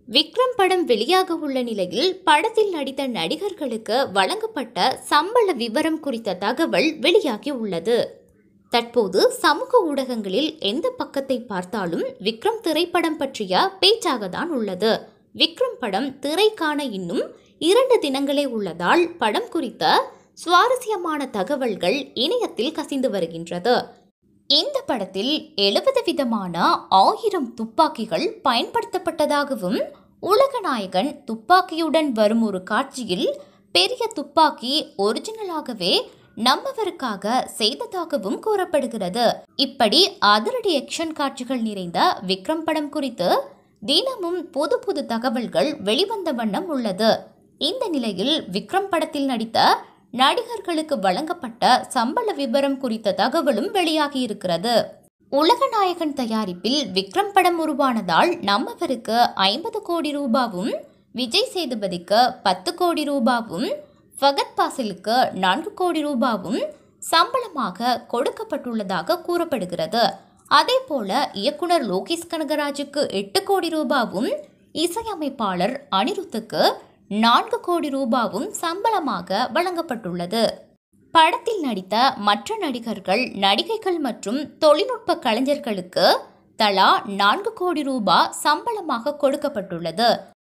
விக்ரம் படம் வெளியாக உள்ள நிலையில் படத்தில் நடித்த நடிகர்களுக்கு வழங்கப்பட்ட சம்பள விவரம் குறித்த தகவல் வெளியாகி உள்ளது தற்போது சமூக ஊடகங்களில் எந்த பக்கத்தை பார்த்தாலும் விக்ரம் திரைப்படம் பற்றிய பேச்சாக தான் உள்ளது விக்ரம் படம் திரைக்காண இன்னும் இரண்டு தினங்களே உள்ளதால் படம் குறித்த சுவாரஸ்யமான தகவல்கள் இணையத்தில் கசிந்து வருகின்றது இந்த படத்தில் எழுபது விதமான ஆயிரம் துப்பாக்கிகள் பயன்படுத்தப்பட்டதாகவும் உலகநாயகன் துப்பாக்கியுடன் வரும் ஒரு காட்சியில் பெரிய துப்பாக்கி ஒரிஜினலாகவே நம்மவருக்காக செய்ததாகவும் கூறப்படுகிறது இப்படி அதிரடி ஆக்ஷன் காட்சிகள் நிறைந்த விக்ரம் படம் குறித்து தினமும் புது புது தகவல்கள் வெளிவந்த வண்ணம் உள்ளது இந்த நிலையில் விக்ரம் படத்தில் நடித்த நடிகர்களுக்கு வழங்கப்பட்ட சம்பள விபரம் குறித்த தகவலும் வெளியாகி இருக்கிறது உலகநாயகன் தயாரிப்பில் விக்ரம் படம் உருவானதால் நம்மவருக்கு ஐம்பது கோடி ரூபாவும் விஜய் சேதுபதிக்கு பத்து கோடி ரூபாவும் ஃபகத் பாசிலுக்கு நான்கு கோடி ரூபாவும் சம்பளமாக கொடுக்கப்பட்டுள்ளதாக கூறப்படுகிறது அதேபோல இயக்குனர் லோகேஷ் கனகராஜுக்கு எட்டு கோடி ரூபாவும் இசையமைப்பாளர் அனிருத்துக்கு நான்கு கோடி ரூபாவும் சம்பளமாக வழங்கப்பட்டுள்ளது படத்தில் நடித்த மற்ற நடிகர்கள் நடிகைகள் மற்றும் தொழில்நுட்ப கலைஞர்களுக்கு தலா நான்கு கோடி ரூபாய் சம்பளமாக கொடுக்கப்பட்டுள்ளது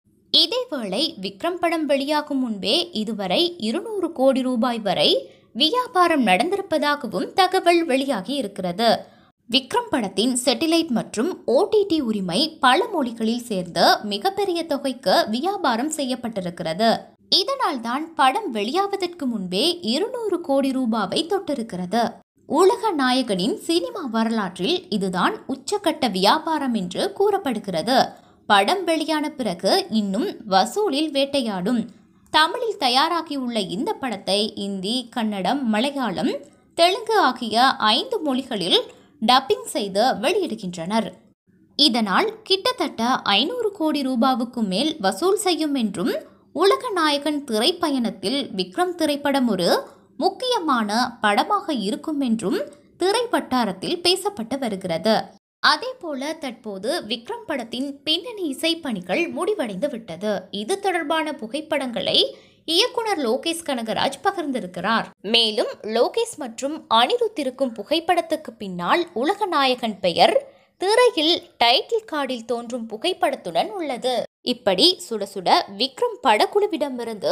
இதேவேளை விக்ரம் படம் வெளியாகும் முன்பே இதுவரை இருநூறு கோடி ரூபாய் வரை வியாபாரம் நடந்திருப்பதாகவும் தகவல் வெளியாகி இருக்கிறது விக்ரம் படத்தின் செட்டிலைட் மற்றும் ஓடிடி உரிமை பல மொழிகளில் சேர்ந்து மிகப்பெரிய தொகைக்கு வியாபாரம் செய்யப்பட்டிருக்கிறது இதனால் தான் படம் வெளியாவதற்கு முன்பே இருநூறு கோடி ரூபாவை தொட்டிருக்கிறது உலக நாயகனின் சினிமா வரலாற்றில் இதுதான் உச்சக்கட்ட வியாபாரம் என்று கூறப்படுகிறது படம் வெளியான பிறகு இன்னும் வசூலில் வேட்டையாடும் தமிழில் தயாராகியுள்ள இந்த படத்தை இந்தி கன்னடம் மலையாளம் தெலுங்கு ஆகிய ஐந்து மொழிகளில் டப்பிங் செய்து வெளியிடுகின்றனர் இதனால் கிட்டத்தட்ட ஐநூறு கோடி ரூபாவுக்கு மேல் வசூல் செய்யும் என்றும் உலக நாயகன் திரைப்பயணத்தில் விக்ரம் திரைப்படம் ஒரு முக்கியமான படமாக இருக்கும் என்றும் திரை வட்டாரத்தில் பேசப்பட்டு வருகிறது அதேபோல தற்போது விக்ரம் படத்தின் பின்னணி இசைப்பணிகள் முடிவடைந்து விட்டது இது தொடர்பான புகைப்படங்களை இயக்குனர் லோகேஷ் கனகராஜ் பகிர்ந்திருக்கிறார் மேலும் லோகேஷ் மற்றும் அனிருத் இருக்கும் புகைப்படத்துக்கு பின்னால் உலகநாயகன் பெயர் திரையில் டைட்டில் கார்டில் தோன்றும் புகைப்படத்துடன் உள்ளது இப்படி சுட சுட விக்ரம் படக்குழுவிடமிருந்து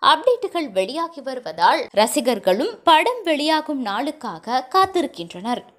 அப்டேட்டுகள் வெளியாகி வருவதால் ரசிகர்களும் படம் வெளியாகும் நாளுக்காக காத்திருக்கின்றனர்